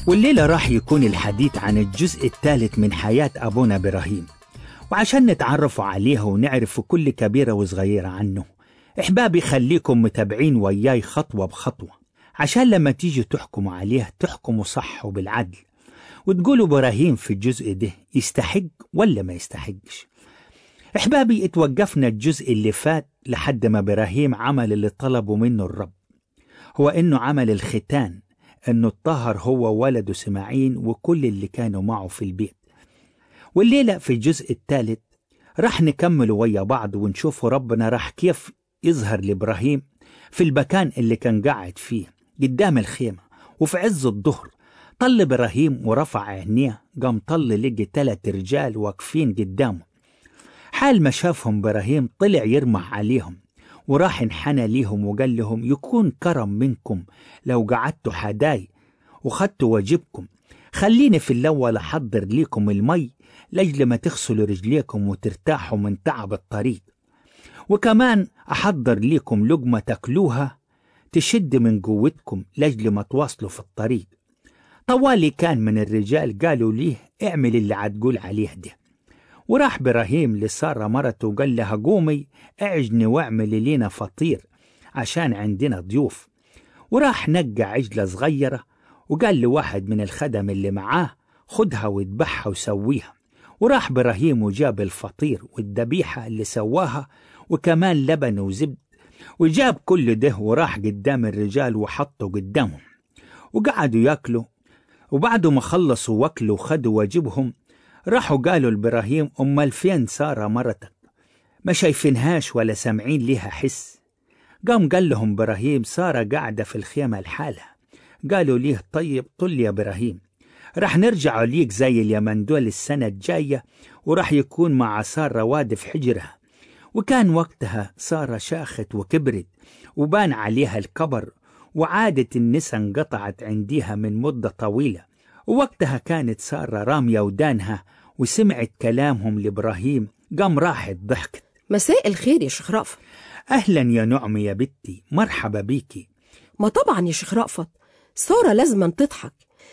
والليلة راح يكون الحديث عن الجزء الثالث من حياة أبونا إبراهيم وعشان نتعرفوا عليه ونعرف كل كبيرة وصغيرة عنه إحبابي خليكم متابعين وياي خطوة بخطوة عشان لما تيجي تحكموا عليه تحكموا صح وبالعدل وتقولوا إبراهيم في الجزء ده يستحق ولا ما يستحقش إحبابي اتوقفنا الجزء اللي فات لحد ما إبراهيم عمل اللي طلبه منه الرب هو إنه عمل الختان إنه اتطهر هو وولده سماعين وكل اللي كانوا معه في البيت والليلة في الجزء الثالث راح نكمل ويا بعض ونشوف ربنا راح كيف يظهر لإبراهيم في المكان اللي كان قاعد فيه قدام الخيمة وفي عز الظهر طل إبراهيم ورفع عينيه قام طل لقي تلات رجال واقفين قدامه حال ما شافهم إبراهيم طلع يرمح عليهم وراح انحنى ليهم وقال لهم يكون كرم منكم لو قعدتوا حداي وخدتوا واجبكم خليني في الأول أحضر ليكم المي لأجل ما تغسلوا رجليكم وترتاحوا من تعب الطريق وكمان أحضر ليكم لقمة تاكلوها تشد من قوتكم لأجل ما تواصلوا في الطريق طوالي كان من الرجال قالوا ليه اعمل اللي عتقول عليه ده وراح إبراهيم لسارة مرته وقال لها قومي اعجني واعملي لينا فطير عشان عندنا ضيوف وراح نقى عجلة صغيرة وقال لواحد من الخدم اللي معاه خدها واذبحها وسويها وراح إبراهيم وجاب الفطير والذبيحة اللي سواها وكمان لبن وزبد وجاب كل ده وراح قدام الرجال وحطه قدامهم وقعدوا ياكلوا وبعد ما خلصوا واكلوا وخدوا واجبهم راحوا قالوا لإبراهيم أمال فين سارة مرتك ما شايفينهاش ولا سامعين ليها حس قام قال لهم إبراهيم سارة قاعدة في الخيمة لحالها قالوا ليه طيب طل يا إبراهيم راح نرجع ليك زي اليمن دول السنة الجاية وراح يكون مع سارة واد في حجرها وكان وقتها سارة شاخت وكبرت وبان عليها الكبر وعادة النساء انقطعت عنديها من مدة طويلة ووقتها كانت سارة رامية ودانها وسمعت كلامهم لإبراهيم قام راحت ضحكت مساء الخير يا شيخ رأفت أهلا يا نعمي يا بنتي مرحبا بيكي ما طبعا يا شيخ رأفت سارة لازما تضحك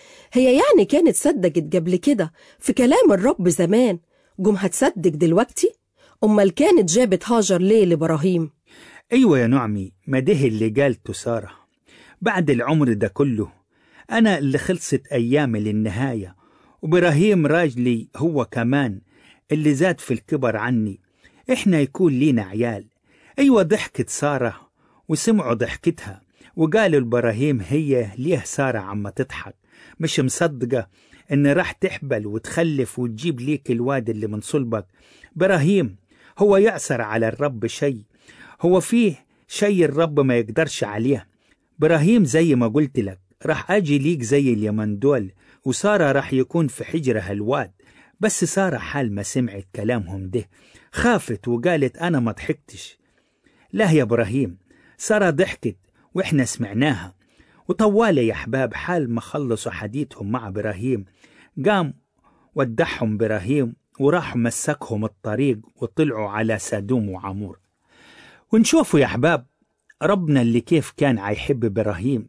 هي يعني كانت صدقت قبل كده في كلام الرب زمان جم هتصدق دلوقتي أمال كانت جابت هاجر ليه لإبراهيم أيوة يا نعمي ما ده اللي قالته سارة بعد العمر ده كله أنا اللي خلصت أيامي للنهاية وإبراهيم راجلي هو كمان اللي زاد في الكبر عني إحنا يكون لينا عيال أيوة ضحكت سارة وسمعوا ضحكتها وقالوا لإبراهيم هي ليه سارة عم تضحك مش مصدقة إن راح تحبل وتخلف وتجيب ليك الواد اللي من صلبك إبراهيم هو يعثر على الرب شيء هو فيه شيء الرب ما يقدرش عليه إبراهيم زي ما قلت لك راح أجي ليك زي اليمن دول وسارة راح يكون في حجرها الواد بس سارة حال ما سمعت كلامهم ده خافت وقالت أنا ما ضحكتش لا يا إبراهيم سارة ضحكت وإحنا سمعناها وطوالي يا أحباب حال ما خلصوا حديثهم مع إبراهيم قام ودعهم إبراهيم وراح مسكهم الطريق وطلعوا على سادوم وعمور ونشوفوا يا أحباب ربنا اللي كيف كان عيحب إبراهيم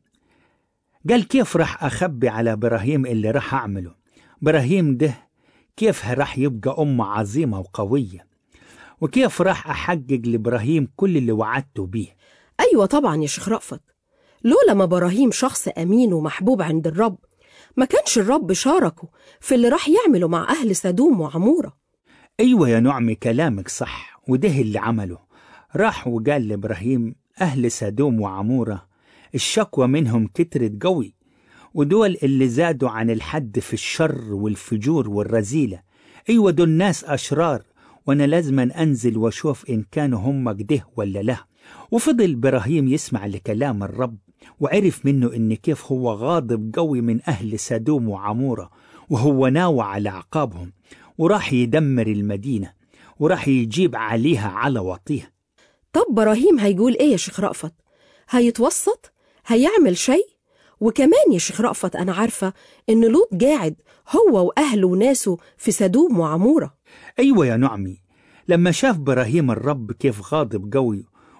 قال كيف راح أخبي على إبراهيم اللي راح أعمله إبراهيم ده كيف راح يبقى أمة عظيمة وقوية وكيف راح أحقق لإبراهيم كل اللي وعدته بيه أيوة طبعا يا شيخ رأفت لولا ما إبراهيم شخص أمين ومحبوب عند الرب ما كانش الرب شاركه في اللي راح يعمله مع أهل سدوم وعمورة أيوة يا نعمي كلامك صح وده اللي عمله راح وقال لإبراهيم أهل سدوم وعمورة الشكوى منهم كترت قوي ودول اللي زادوا عن الحد في الشر والفجور والرذيلة أيوة دول ناس أشرار وأنا لازما أنزل وأشوف إن كانوا هم كده ولا لا وفضل إبراهيم يسمع لكلام الرب وعرف منه إن كيف هو غاضب قوي من أهل سدوم وعمورة وهو ناوى على عقابهم وراح يدمر المدينة وراح يجيب عليها على وطيه طب إبراهيم هيقول إيه يا شيخ رأفت هيتوسط هيعمل شيء وكمان يا شيخ رأفت أنا عارفة إن لوط قاعد هو وأهله وناسه في سدوم وعمورة أيوة يا نعمي لما شاف إبراهيم الرب كيف غاضب قوي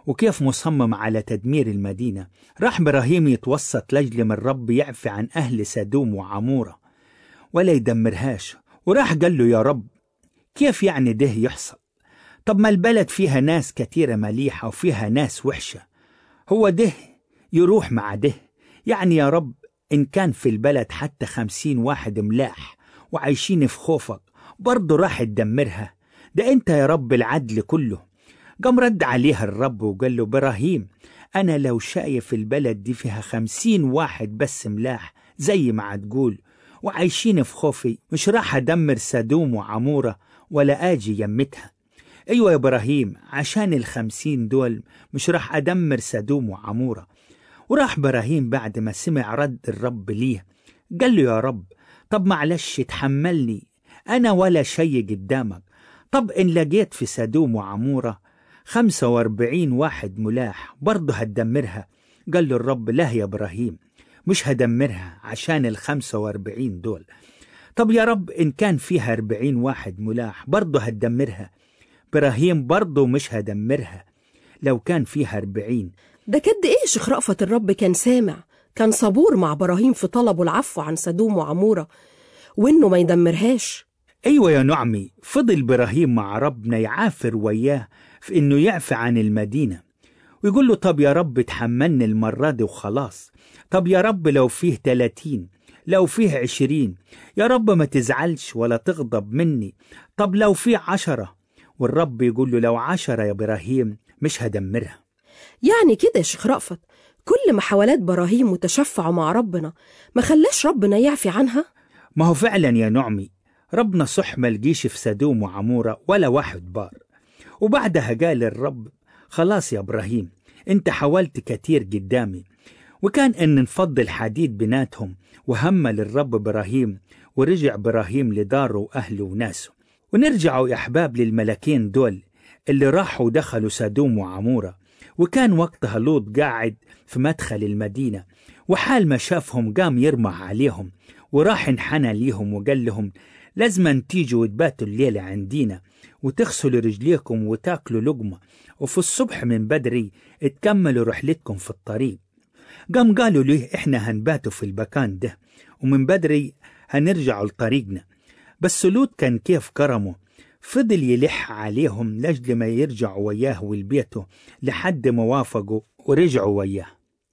وكيف مصمم على تدمير المدينة راح إبراهيم يتوسط لأجل من الرب يعفي عن أهل سدوم وعمورة ولا يدمرهاش وراح قال له يا رب كيف يعني ده يحصل طب ما البلد فيها ناس كتيرة مليحة وفيها ناس وحشة هو ده يروح مع ده يعني يا رب إن كان في البلد حتى خمسين واحد ملاح وعايشين في خوفك برضه راح تدمرها ده أنت يا رب العدل كله قام رد عليها الرب وقال له إبراهيم أنا لو شايف البلد دي فيها خمسين واحد بس ملاح زي ما هتقول وعايشين في خوفي مش راح أدمر سدوم وعمورة ولا آجي يمتها أيوة يا إبراهيم عشان الخمسين دول مش راح أدمر سدوم وعمورة وراح إبراهيم بعد ما سمع رد الرب ليه قال له يا رب طب معلش تحملني أنا ولا شي قدامك طب إن لقيت في سدوم وعمورة خمسة واربعين واحد ملاح برضه هتدمرها قال له الرب لا يا إبراهيم مش هدمرها عشان الخمسة واربعين دول طب يا رب إن كان فيها أربعين واحد ملاح برضه هتدمرها إبراهيم برضه مش هدمرها لو كان فيها أربعين ده كد إيه شيخ رأفت الرب كان سامع كان صبور مع إبراهيم في طلبه العفو عن سدوم وعمورة وإنه ما يدمرهاش أيوة يا نعمي فضل إبراهيم مع ربنا يعافر وياه في إنه يعفى عن المدينة ويقول له طب يا رب تحملني المرة دي وخلاص طب يا رب لو فيه تلاتين لو فيه عشرين يا رب ما تزعلش ولا تغضب مني طب لو فيه عشرة والرب يقول له لو عشرة يا إبراهيم مش هدمرها يعني كده يا شيخ رأفت كل محاولات إبراهيم وتشفعه مع ربنا ما خلاش ربنا يعفي عنها ما هو فعلا يا نعمي ربنا صح ما لقيش في سدوم وعمورة ولا واحد بار وبعدها قال الرب خلاص يا إبراهيم انت حاولت كتير قدامي وكان ان انفض الحديد بيناتهم وهمل الرب إبراهيم ورجع إبراهيم لداره وأهله وناسه ونرجعوا يا أحباب للملكين دول اللي راحوا دخلوا سدوم وعمورة وكان وقتها لوط قاعد في مدخل المدينة وحال ما شافهم قام يرمح عليهم وراح انحنى ليهم وقال لهم لازم تيجوا وتباتوا الليلة عندينا وتغسلوا رجليكم وتاكلوا لقمة وفي الصبح من بدري تكملوا رحلتكم في الطريق قام قالوا ليه احنا هنباتوا في المكان ده ومن بدري هنرجعوا لطريقنا بس لوط كان كيف كرمه فضل يلح عليهم لأجل ما يرجعوا وياه ولبيته لحد ما وافقوا ورجعوا وياه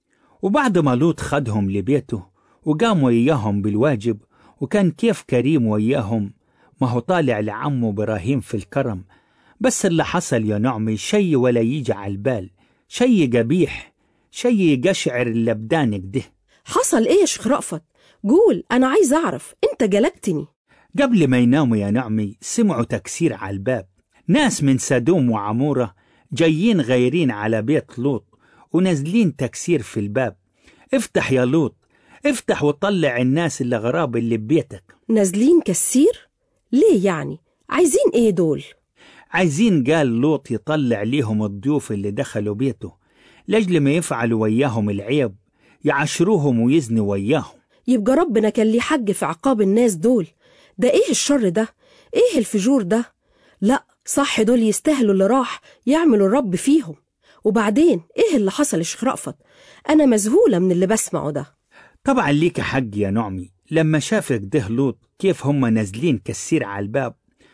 وبعد ما لوط خدهم لبيته وقام وياهم بالواجب وكان كيف كريم وياهم ما هو طالع لعمه إبراهيم في الكرم بس اللي حصل يا نعمي شي ولا يجي على البال شي قبيح شي يقشعر اللبدانك ده حصل إيه يا شيخ رأفت قول أنا عايز أعرف أنت جلجتني قبل ما يناموا يا نعمي سمعوا تكسير على الباب ناس من سدوم وعمورة جايين غايرين على بيت لوط ونازلين تكسير في الباب افتح يا لوط افتح وطلع الناس اللي غراب اللي ببيتك نازلين كسير ليه يعني عايزين إيه دول عايزين قال لوط يطلع ليهم الضيوف اللي دخلوا بيته لأجل ما يفعلوا وياهم العيب يعشروهم ويزنوا وياهم يبقى ربنا كان ليه حج في عقاب الناس دول ده ايه الشر ده ايه الفجور ده لا صح دول يستاهلوا اللي راح يعملوا الرب فيهم وبعدين ايه اللي حصل يا شيخ رأفت انا مذهولة من اللي بسمعه ده طبعا ليك حق يا نعمي لما شافك ده لوط كيف هم نازلين كسير على الباب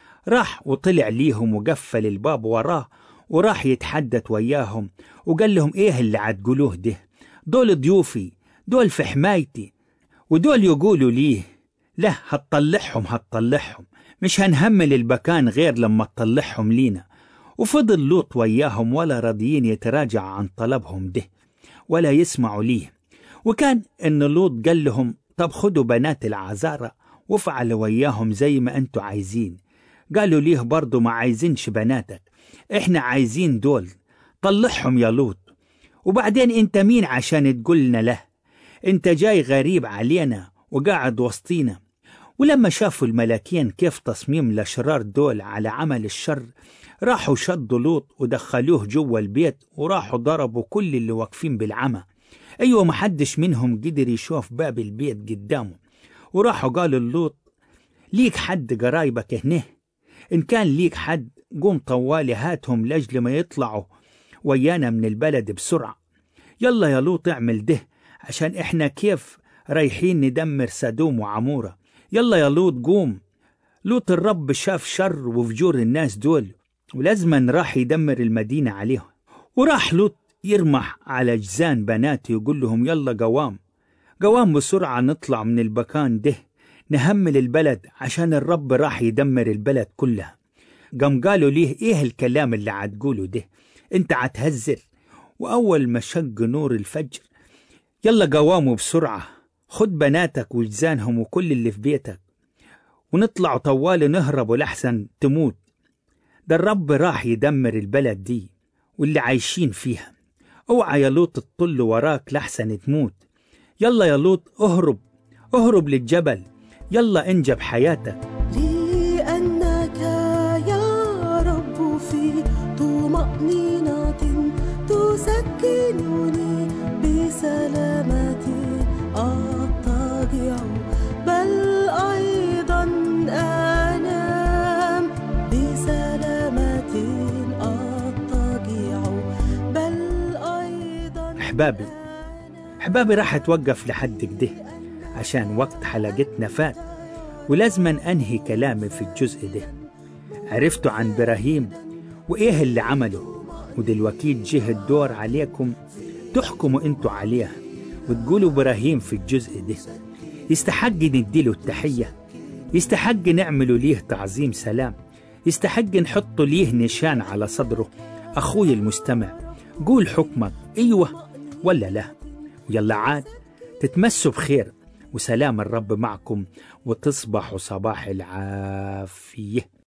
راح وطلع ليهم وقفل الباب وراه وراح يتحدث وياهم وقال لهم ايه اللي عتقولوه ده دول ضيوفي دول في حمايتي ودول يقولوا ليه لا هتطلعهم هتطلعهم مش هنهمل البكان غير لما تطلعهم لينا وفضل لوط وياهم ولا راضيين يتراجع عن طلبهم ده ولا يسمعوا ليه وكان ان لوط قال لهم طب خدوا بنات العذارى وافعلوا وياهم زي ما انتوا عايزين قالوا ليه برضو ما عايزينش بناتك احنا عايزين دول طلعهم يا لوط وبعدين انت مين عشان تقولنا له انت جاي غريب علينا وقاعد وسطينا ولما شافوا الملاكين كيف تصميم الأشرار دول على عمل الشر راحوا شدوا لوط ودخلوه جوا البيت وراحوا ضربوا كل اللي واقفين بالعمى أيوة محدش منهم قدر يشوف باب البيت قدامه وراحوا قالوا لوط ليك حد قرايبك هنا إن كان ليك حد قوم طوالي هاتهم لأجل ما يطلعوا ويانا من البلد بسرعة يلا يا لوط اعمل ده عشان احنا كيف رايحين ندمر سدوم وعمورة يلا يا لوط قوم لوط الرب شاف شر وفجور الناس دول ولازما راح يدمر المدينة عليهم وراح لوط يرمح على جزان بناته يقول لهم يلا قوام قوام بسرعة نطلع من المكان ده نهمل البلد عشان الرب راح يدمر البلد كلها قام قالوا ليه ايه الكلام اللي عتقوله ده انت عتهزر واول ما شق نور الفجر يلا قواموا بسرعة خد بناتك وجزانهم وكل اللي في بيتك ونطلع طوال نهرب لحسن تموت ده الرب راح يدمر البلد دي واللي عايشين فيها اوعى يا لوط تطل وراك لحسن تموت يلا يا لوط اهرب اهرب للجبل يلا انجب حياتك لأنك يا رب في طمأنينة تسكنني بسلامة أضطجع بل أيضا أنام بسلامة أضطجع بل أيضا أحبابي أحبابي راح أتوقف لحد كده عشان وقت حلقتنا فات ولازما أنهي كلامي في الجزء ده عرفتوا عن إبراهيم وإيه اللي عمله ودلوقتي جه الدور عليكم تحكموا انتوا عليه وتقولوا إبراهيم في الجزء ده يستحق نديله التحية يستحق نعمله ليه تعظيم سلام يستحق نحط ليه نشان على صدره أخوي المستمع قول حكمك أيوة ولا لا ويلا عاد تتمسوا بخير وسلام الرب معكم وتصبحوا صباح العافيه